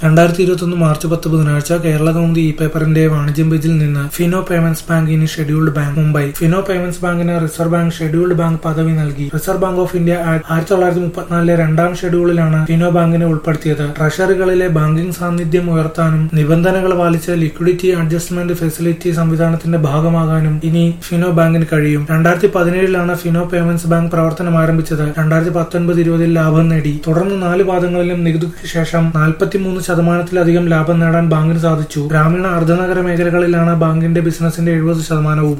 രണ്ടായിരത്തി ഇരുപത്തൊന്ന് മാർച്ച് പത്ത് ബുധനാഴ്ച കേരള കൗമുദി ഇ പേപ്പറിന്റെ വാണിജ്യം പേജിൽ നിന്ന് ഫിനോ പേയ്മെന്റ്സ് ബാങ്ക് ഇനി scheduled bank Mumbai Fino payments ബാങ്കിന് റിസർവ് ബാങ്ക് ഷെഡ്യൂൾഡ് ബാങ്ക് പദവി നൽകി reserve bank of India act ആയിരത്തി തൊള്ളായിരത്തി മുപ്പത്തിനാലിലെ രണ്ടാം ഷെഡ്യൂളിലാണ് ഫിനോ ബാങ്കിനെ ഉൾപ്പെടുത്തിയത് ട്രഷറികളിലെ ബാങ്കിംഗ് സാന്നിധ്യം ഉയർത്താനും നിബന്ധനകൾ പാലിച്ച് ലിക്വിഡിറ്റി അഡ്ജസ്റ്റ്മെന്റ് ഫെസിലിറ്റി സംവിധാനത്തിന്റെ ഭാഗമാകാനും ഇനി ഫിനോ ബാങ്കിന് കഴിയും രണ്ടായിരത്തി പതിനേഴിലാണ് ഫിനോ പേയ്മെന്റ്സ് ബാങ്ക് പ്രവർത്തനം ആരംഭിച്ചത് രണ്ടായിരത്തി പത്തൊൻപത് ഇരുപതിൽ ലാഭം നേടി തുടർന്ന് നാല് പാദങ്ങളിലും നികുതിക്ക് ശേഷം നാൽപ്പത്തിമൂന്ന് ശതമാനത്തിലധികം ലാഭം നേടാൻ ബാങ്കിന് സാധിച്ചു ഗ്രാമീണ അർദ്ധനഗര മേഖലകളിലാണ് ബാങ്കിന്റെ ബിസിനസിന്റെ എഴുപത് ശതമാനവും